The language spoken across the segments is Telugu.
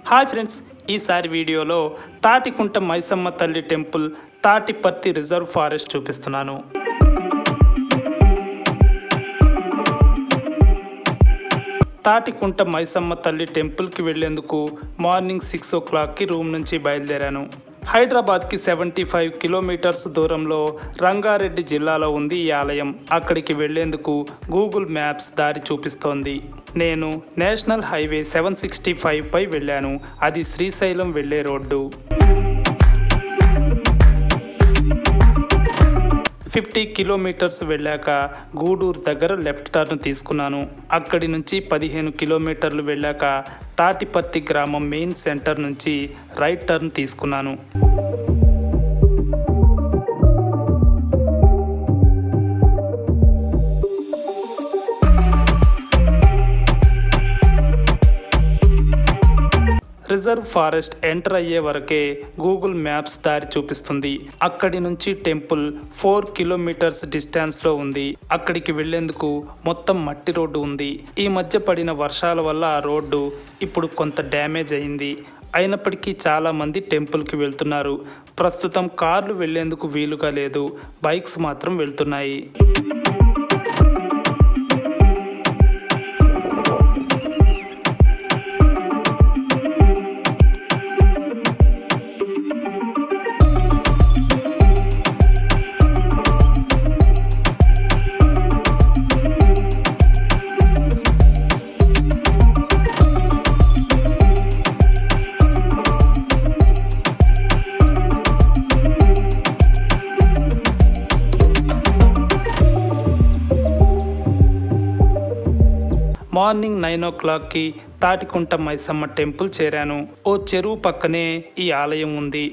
హాయ్ ఫ్రెండ్స్ ఈసారి వీడియోలో తాటికుంట మైసమ్మ తల్లి టెంపుల్ తాటిపత్తి రిజర్వ్ ఫారెస్ట్ చూపిస్తున్నాను తాటికుంట మైసమ్మ తల్లి టెంపుల్కి వెళ్లేందుకు మార్నింగ్ సిక్స్ ఓ క్లాక్కి రూమ్ నుంచి బయలుదేరాను హైదరాబాద్కి సెవెంటీ ఫైవ్ కిలోమీటర్స్ దూరంలో రంగారెడ్డి జిల్లాలో ఉంది ఈ ఆలయం అక్కడికి వెళ్లేందుకు గూగుల్ మ్యాప్స్ దారి చూపిస్తోంది నేను national highway seven sixty five పై వెళ్ళాను అది శ్రీశైలం వెళ్లే రోడ్డు ఫిఫ్టీ కిలోమీటర్స్ వెళ్ళాక గూడూరు దగ్గర లెఫ్ట్ టర్న్ తీసుకున్నాను అక్కడి నుంచి పదిహేను కిలోమీటర్లు వెళ్ళాక తాటిపత్తి గ్రామం మెయిన్ సెంటర్ నుంచి రైట్ టర్న్ తీసుకున్నాను రిజర్వ్ ఫారెస్ట్ ఎంటర్ అయ్యే వరకే గూగుల్ మ్యాప్స్ దారి చూపిస్తుంది అక్కడి నుంచి టెంపుల్ ఫోర్ కిలోమీటర్స్ డిస్టెన్స్లో ఉంది అక్కడికి వెళ్లేందుకు మొత్తం మట్టి రోడ్డు ఉంది ఈ మధ్య పడిన వర్షాల వల్ల ఆ రోడ్డు ఇప్పుడు కొంత డ్యామేజ్ అయింది అయినప్పటికీ చాలా మంది టెంపుల్కి వెళ్తున్నారు ప్రస్తుతం కార్లు వెళ్లేందుకు వీలుగా లేదు బైక్స్ మాత్రం వెళ్తున్నాయి మార్నింగ్ నైన్ ఓ క్లాక్కి తాటికుంట మైసమ్మ టెంపుల్ చేరాను ఓ చెరువు పక్కనే ఈ ఆలయం ఉంది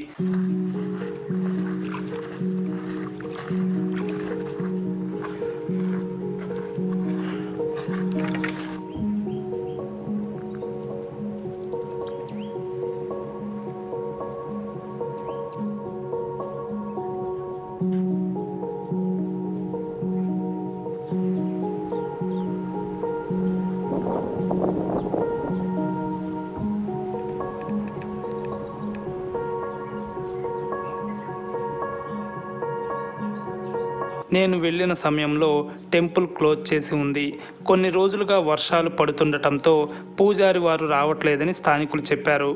నేను వెళ్ళిన సమయంలో టెంపుల్ క్లోజ్ చేసి ఉంది కొన్ని రోజులుగా వర్షాలు పడుతుండటంతో పూజారి వారు రావట్లేదని స్థానికులు చెప్పారు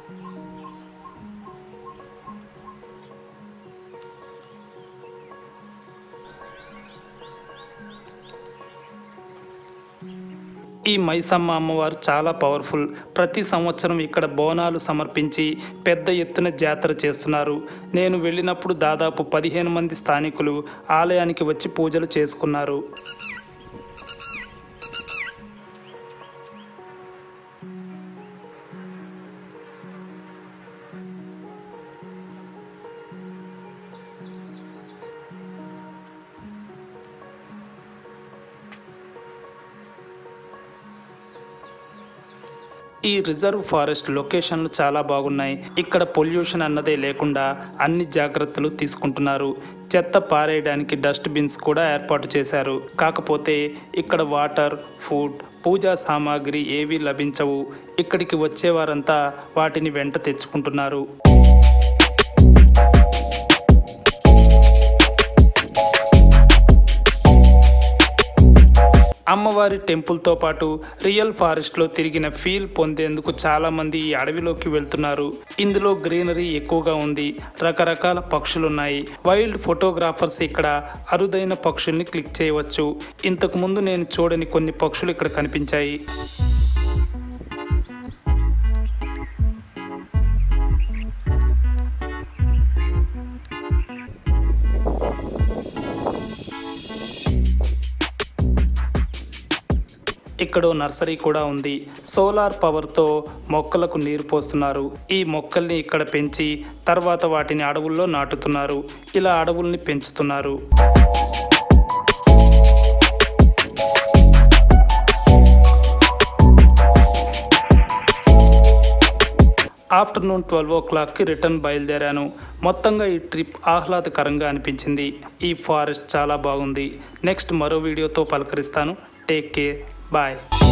ఈ మైసమ్మ అమ్మవారు చాలా పవర్ఫుల్ ప్రతి సంవత్సరం ఇక్కడ బోనాలు సమర్పించి పెద్ద ఎత్తున జాతర చేస్తున్నారు నేను వెళ్ళినప్పుడు దాదాపు పదిహేను మంది స్థానికులు ఆలయానికి వచ్చి పూజలు చేసుకున్నారు ఈ రిజర్వ్ ఫారెస్ట్ లొకేషన్లు చాలా బాగున్నాయి ఇక్కడ పొల్యూషన్ అన్నదే లేకుండా అన్ని జాగ్రత్తలు తీసుకుంటున్నారు చెత్త పారేయడానికి డస్ట్ బిన్స్ కూడా ఏర్పాటు చేశారు కాకపోతే ఇక్కడ వాటర్ ఫుడ్ పూజా సామాగ్రి ఏవీ లభించవు ఇక్కడికి వచ్చేవారంతా వాటిని వెంట తెచ్చుకుంటున్నారు అమ్మవారి టెంపుల్తో పాటు రియల్ ఫారెస్ట్లో తిరిగిన ఫీల్ పొందేందుకు చాలామంది ఈ అడవిలోకి వెళ్తున్నారు ఇందులో గ్రీనరీ ఎక్కువగా ఉంది రకరకాల పక్షులున్నాయి వైల్డ్ ఫోటోగ్రాఫర్స్ ఇక్కడ అరుదైన పక్షుల్ని క్లిక్ చేయవచ్చు ఇంతకు ముందు నేను చూడని కొన్ని పక్షులు ఇక్కడ కనిపించాయి ఇక్కడ నర్సరీ కూడా ఉంది సోలార్ పవర్తో మొక్కలకు నీరు పోస్తున్నారు ఈ మొక్కల్ని ఇక్కడ పెంచి తర్వాత వాటిని అడవుల్లో నాటుతున్నారు ఇలా అడవుల్ని పెంచుతున్నారు ఆఫ్టర్నూన్ ట్వెల్వ్ ఓ క్లాక్కి రిటర్న్ బయలుదేరాను మొత్తంగా ఈ ట్రిప్ ఆహ్లాదకరంగా అనిపించింది ఈ ఫారెస్ట్ చాలా బాగుంది నెక్స్ట్ మరో వీడియోతో పలకరిస్తాను టేక్ కేర్ బాయ్